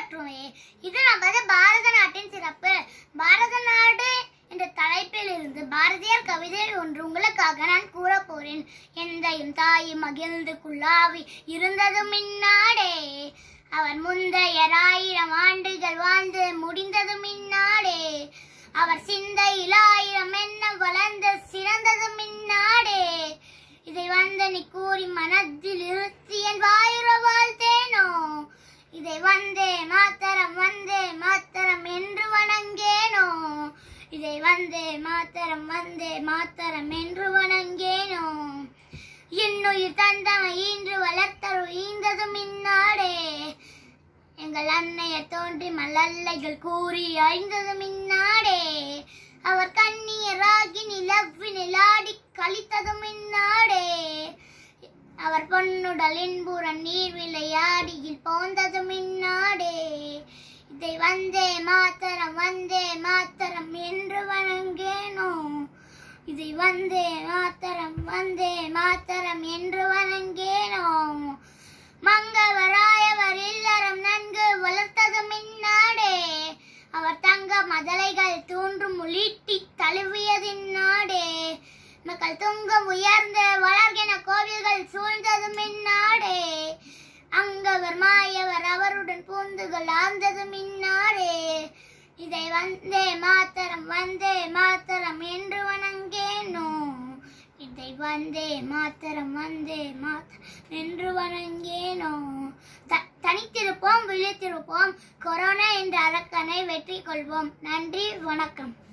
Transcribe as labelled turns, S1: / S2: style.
S1: காப்பாற்றுமே இது நமது பாரத நாட்டின் சிறப்பு பாரத நாடு என்ற தலைப்பில் இருந்து பாரதியார் கவிதை ஒன்று உங்களுக்காக நான் கூற போறேன் எந்தையும் தாயும் மகிழ்ந்து குள்ளாவி இருந்ததும் இந்நாடே அவர் முந்தையர் ஆயிரம் ஆண்டுகள் வாழ்ந்து முடிந்ததும் இந்நாடே அவர் சிந்தையில் ஆயிரம் எண்ணம் வளர்ந்து சிறந்ததும் இந்நாடே இதை வந்து நீ கூறி மனதில் இருத்தி என் வாயுற வாழ்த்தேனோ இதை வந்தே மாத்தரம் வந்தே மாத்தரம் என்று வணங்கேனோ இதை வந்தே மாத்தரம் வந்தே மாத்தரம் என்று வணங்கேனோ இன்னுயிர் தந்தமை ஈன்று வளர்த்தரு ஈந்ததும் இந்நாடே எங்கள் அன்னையர் தோன்றி மலல்லைகள் கூறி அழிந்ததும் இந்நாடே அவர் கண்ணியராகி நிலவி நிலாடி கழித்ததும் இந்நாடே அவர் பொன்னுடல் இன்புற நீர் விளையாடியில் போந்ததும் இந்நாடே இதை வந்தே மாத்தரம் வந்தே மாத்தரம் என்று வணங்கேனோ இதை வந்தே மாத்தரம் வந்தே மாத்தரம் என்று வணங்கேனோ மங்கவராயவர் இல்லறம் நன்கு வளர்த்ததும் இந்நாடே அவர் தங்க மதலைகள் தூன்றும் உள்ளீட்டி தழுவியதின் நாடே மக்கள் துங்கம் உயர்ந்த வளர்கின கோவில்கள் சூழ்ந்ததும் இந்நாடே அங்கவர் மாயவர் அவருடன் பூந்துகள் ஆழ்ந்ததும் இந்நாடே இதை வந்தே மாத்தரம் வந்தே மாத்தரம் என்று வணங்கேனோ இதை வந்தே மாத்தரம் வந்தே மாத்தரம் என்று வணங்கேனோ த- தனித்திருப்போம் விழித்திருப்போம் கொரோனா என்ற அரக்கனை வெற்றி கொள்வோம் நன்றி வணக்கம்